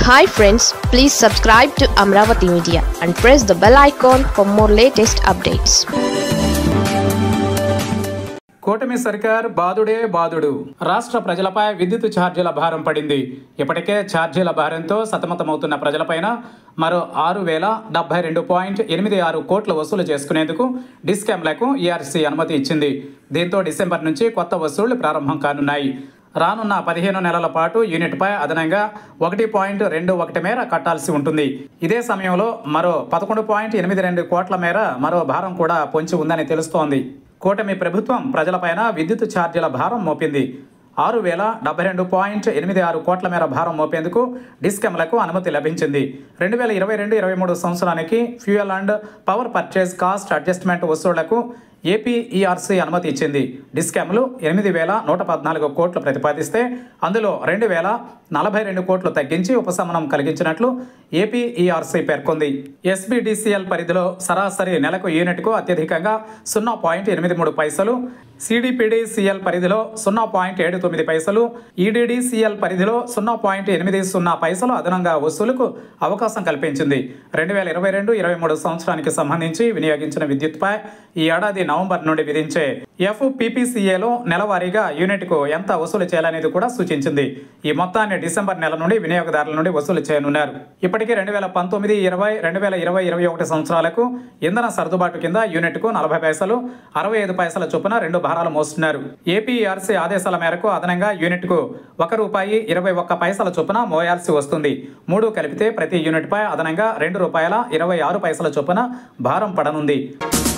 hi friends please subscribe to Amaravati media and press the bell icon for more latest updates కూటమి సర్కార్ బాదుడే బాదుడు రాష్ట్ర ప్రజలపై విద్యుత్ ఛార్జీల భారం పడింది ఇప్పటికే ఛార్జీల భారంతో సతమతమవుతున్న ప్రజలపైన మరో ఆరు వేల డెబ్బై రెండు పాయింట్ ఎనిమిది ఆరు కోట్లు వసూలు చేసుకునేందుకు డిస్కామ్లకు ఈఆర్సీ అనుమతి ఇచ్చింది దీంతో డిసెంబర్ నుంచి కొత్త వసూళ్లు ప్రారంభం కానున్నాయి రానున్న పదిహేను నెలల పాటు యూనిట్పై అదనంగా ఒకటి పాయింట్ రెండు ఒకటి మేర కట్టాల్సి ఉంటుంది ఇదే సమయంలో మరో పదకొండు పాయింట్ ఎనిమిది రెండు కోట్ల మేర మరో భారం కూడా పొంచి ఉందని తెలుస్తోంది కూటమి ప్రభుత్వం ప్రజలపైన విద్యుత్ ఛార్జీల భారం మోపింది ఆరు వేల డెబ్బై రెండు పాయింట్ ఎనిమిది ఆరు కోట్ల మేర భారం మోపేందుకు డిస్కమ్లకు అనుమతి లభించింది రెండు వేల ఇరవై రెండు ఇరవై మూడు సంవత్సరానికి fuel and power purchase cost adjustment వసూళ్లకు ఏపీఈఆర్సీ అనుమతి ఇచ్చింది డిస్కామ్లు ఎనిమిది వేల నూట పద్నాలుగు కోట్లు ప్రతిపాదిస్తే అందులో రెండు వేల నలభై రెండు కోట్లు తగ్గించి ఉపశమనం కలిగించినట్లు ఏపీఈఆర్సీ పేర్కొంది ఎస్బిడిసిఎల్ పరిధిలో సరాసరి నెలకు యూనిట్కు అత్యధికంగా సున్నా పాయింట్ ఎనిమిది మూడు పైసలు సిడిపిడిసిఎల్ పరిధిలో సున్నా పాయింట్ ఏడు తొమ్మిది పైసలు ఈడిడిసిఎల్ పరిధిలో సున్నా పాయింట్ ఎనిమిది సున్నా పైసలు అదనంగా వసూలుకు అవకాశం కల్పించింది రెండు వేల ఇరవై రెండు ఇరవై మూడు సంవత్సరానికి సంబంధించి వినియోగించిన విద్యుత్పై ఈ ఏడాది నవంబర్ నుండి విధించే ఎఫ్పిపిసిఏలో నెలవారీగా యూనిట్కు ఎంత వసూలు చేయాలనేది కూడా సూచించింది ఈ మొత్తాన్ని డిసెంబర్ నెల నుండి వినియోగదారుల నుండి వసూలు చేయనున్నారు ఇప్పటికే రెండు వేల పంతొమ్మిది ఇరవై రెండు వేల ఇరవై ఇరవై ఒకటి సంవత్సరాలకు ఇంధన సర్దుబాటు కింద యూనిట్కు నలభై పైసలు అరవై ఐదు పైసల చొప్పున రెండు భారాలు మోస్తున్నారు ఏపీఆర్సీ ఆదేశాల మేరకు అదనంగా యూనిట్కు ఒక రూపాయి ఇరవై ఒక్క పైసల చొప్పున మోయాల్సి వస్తుంది మూడు కలిపితే ప్రతి యూనిట్పై అదనంగా రెండు రూపాయల ఇరవై ఆరు పైసల చొప్పున భారం పడనుంది